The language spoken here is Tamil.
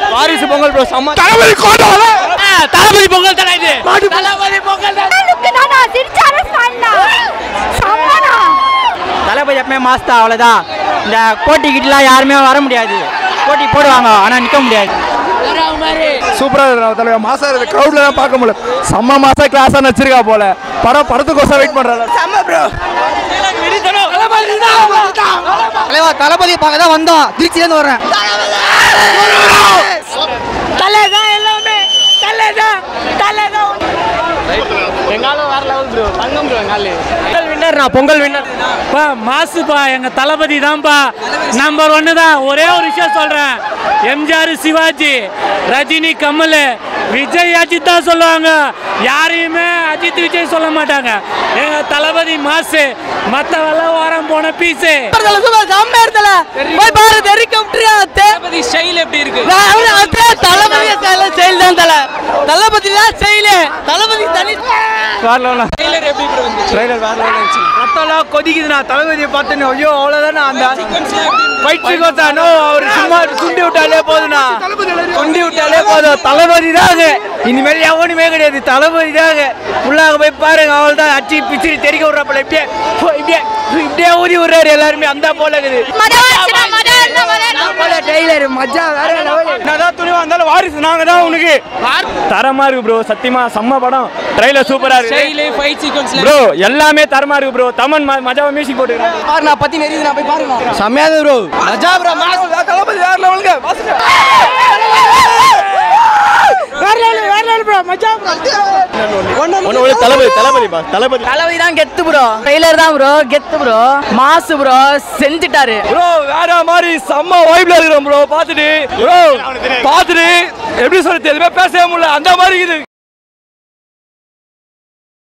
வாரிசு பொங்கல் ப்ரோ செம்ம தளபதி கோட்டை தளபதி பொங்கல் தானே இது தளபதி பொங்கல் தளபதி எப்பவுமே மாஸ்தா அவ்வளோதான் இந்த போட்டிக்கிட்டலாம் யாருமே வர முடியாது போட்டி போடுவாங்க ஆனால் நிற்க முடியாது சூப்பரா இருக்கு தலைவர் மாசா இருக்கு கிரௌட்ல தான் பார்க்க முடியல செம்ம மாசா கிளாஸா நச்சிருக்கா போல படம் படத்துக்கோசம் வெயிட் பண்றாரு செம்ம ப்ரோ தலைவா தளபதி பார்க்க தான் வந்தோம் திருச்சியிலேருந்து வரேன் பொங்கல் வின்னர் நான் பொங்கல் வின்னர் பா மாசுப்பா எங்க தளபதி தான்ப்பா நம்பர் ஒன்னு தான் ஒரே ஒரு விஷயம் சொல்றேன் எம்ஜிஆர் சிவாஜி ரஜினி கமல் விஜய் அஜித் தான் சொல்லுவாங்க யாரையுமே அஜித் விஜய் சொல்ல மாட்டாங்க எங்க தளபதி மாசு மத்தவெல்லாம் வாரம் போன பீஸு போய் பாரு தெரிக்க தளபதி ஸ்டைல் எப்படி இருக்கு தளபதி செயல் தான் தலை தளபதி தான் செயல் தளபதி தனி ட்ரைலர் வேற level இருந்துச்சு ரத்தம்லாம் கொதிக்குதுண்ணா தளபதியை பார்த்தேன்னு ஐயோ அவ்வளோதானே அந்த ஃபைட் சீக்வன்ஸ் அவர் சும்மா துண்டி விட்டாலே போதுண்ணா துண்டி விட்டாலே போதும் தளபதி தாங்க இனிமேல் எவனுமே கிடையாது தளபதி தாங்க உள்ளாக போய் பாருங்க அவள் தான் அச்சு பிச்சு தெரிக்க விட்றாப்புல இப்படியே போ, இப்படியே இப்படியே ஊதி விடுறாரு எல்லாருமே அந்த போல இருக்குது டெய்லர் மஜா வேற என்னதான் துணிவா இருந்தாலும் வாரிசு நாங்க தான் உனக்கு தரமா இருக்கு ப்ரோ சத்தியமா செம்ம படம் ட்ரைலர் சூப்பரா இருக்கு ஃபைட் சீக்வன்ஸ் ப்ரோ எல்லாமே தரமா இருக்கு ப்ரோ தமன் ம- மஜாவா மியூசிக் போட்டுருக்காங்க பாருண்ணா பத்தி நெறியுது நான் போய் பாருங்க செம்மையாது ப்ரோ மஜா ப்ரோ தளபதி வேற லெவலுங்க ஒண்ணு ஒண்ணு தளபதி தளபதி பா தளபதி தளபதி தான் கெத்து ப்ரோ ட்ரெய்லர் தான் ப்ரோ கெத்து ப்ரோ மாசு ப்ரோ செஞ்சுட்டாரு ப்ரோ வேற மாதிரி செம்ம வைப்ல இருக்கிறோம் ப்ரோ பார்த்துட்டு ப்ரோ பார்த்துட்டு எப்படி சொல்றது எதுவுமே பேசவே முடியல அந்த மாதிரி இது